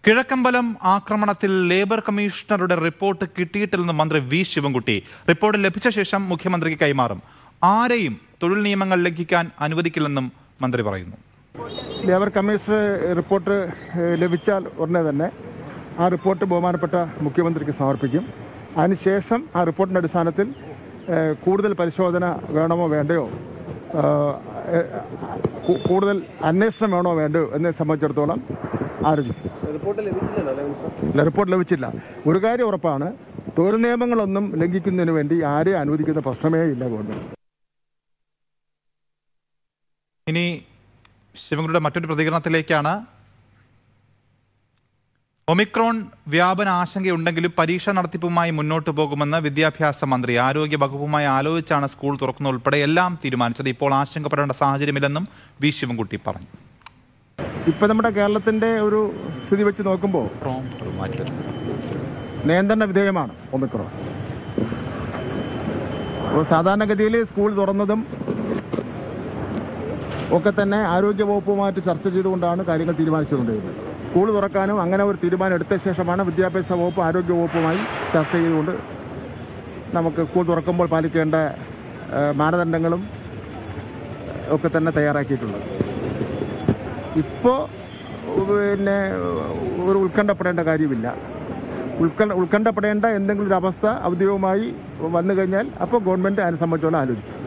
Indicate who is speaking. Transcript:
Speaker 1: കിഴക്കമ്പലം ആക്രമണത്തിൽ ലേബർ കമ്മീഷണറുടെ റിപ്പോർട്ട് കിട്ടിയിട്ടില്ലെന്ന് മന്ത്രി വി ശിവൻകുട്ടി റിപ്പോർട്ട് ലഭിച്ച ശേഷം മുഖ്യമന്ത്രിക്ക് കൈമാറും ആരെയും തൊഴിൽ നിയമങ്ങൾ ലംഘിക്കാൻ അനുവദിക്കില്ലെന്നും മന്ത്രി പറയുന്നു
Speaker 2: ലേബർ കമ്മീഷണർ റിപ്പോർട്ട് ഏഹ്, ലഭിച്ചാൽ ഉടനെ തന്നെ ആ റിപ്പോർട്ട് ബഹുമാനപ്പെട്ട മുഖ്യമന്ത്രിക്ക് സമർപ്പിക്കും അതിനുശേഷം ആ റിപ്പോർട്ടിൻ്റെ അടിസ്ഥാനത്തിൽ ഏഹ്, കൂടുതൽ പരിശോധന വേണമോ വേണ്ടയോ ഏഹ്, ഏഹ്, കു- കൂടുതൽ അന്വേഷണം വേണോ വേണ്ടയോ എന്നെ സംബന്ധിച്ചിടത്തോളം ആലോചിക്കും ഇല്ല, റിപ്പോർട്ട് ലഭിച്ചില്ല ഒരു കാര്യം ഉറപ്പാണ് തൊഴിൽ നിയമങ്ങളൊന്നും ലംഘിക്കുന്നതിന് വേണ്ടി ആരെയും അനുവദിക്കുന്ന പ്രശ്നമേ ഇല്ല ഗവൺമെന്റ്
Speaker 1: ഇനി ശിവൻകുട്ടിയുടെ മറ്റൊരു പ്രതികരണത്തിലേക്കാണ് ഒമിക്രോൺ വ്യാപന ആശങ്കയുണ്ടെങ്കിലും പരീക്ഷ നടത്തിപ്പുമായി മുന്നോട്ട് പോകുമെന്ന് വിദ്യാഭ്യാസ മന്ത്രി ആരോഗ്യ വകുപ്പുമായി ആലോചിച്ചാണ് സ്കൂൾ തുറക്കുന്ന ഉൾപ്പെടെ എല്ലാം തീരുമാനിച്ചത് ഇപ്പോൾ ആശങ്കപ്പെടേണ്ട സാഹചര്യമില്ലെന്നും വി ശിവൻകുട്ടി പറഞ്ഞു
Speaker 2: ഇപ്പം നമ്മുടെ കേരളത്തിന്റെ ഒരു സ്ഥിതി വെച്ച് നോക്കുമ്പോൾ നിയന്ത്രണ വിധേയമാണ് ഒമിക്രോൺ അപ്പോൾ സാധാരണഗതിയിൽ സ്കൂൾ തുറന്നതും ഒക്കെ തന്നെ ആരോഗ്യ വകുപ്പുമായിട്ട് ചർച്ച ചെയ്തുകൊണ്ടാണ് കാര്യങ്ങൾ തീരുമാനിച്ചുകൊണ്ടിരുന്നത് സ്കൂൾ തുറക്കാനും അങ്ങനെ ഒരു തീരുമാനം എടുത്ത ശേഷമാണ് വിദ്യാഭ്യാസ വകുപ്പ് ആരോഗ്യ വകുപ്പുമായി ചർച്ച ചെയ്തുകൊണ്ട് നമുക്ക് സ്കൂൾ തുറക്കുമ്പോൾ പാലിക്കേണ്ട ഏഹ്, മാനദണ്ഡങ്ങളും ഒക്കെ തന്നെ തയ്യാറാക്കിയിട്ടുള്ളത് ഇപ്പോൾ പിന്നെ ഒരു ഉത്കണ്ഠപ്പെടേണ്ട കാര്യമില്ല ഉത്കണ്ഠ ഉത്കണ്ഠപ്പെടേണ്ട എന്തെങ്കിലും ഒരു അവസ്ഥ ഔദ്യോഗികമായി വന്നു കഴിഞ്ഞാൽ അപ്പോൾ ഗവൺമെൻറ് അതിനെ സംബന്ധിച്ചോളം ആലോചിക്കും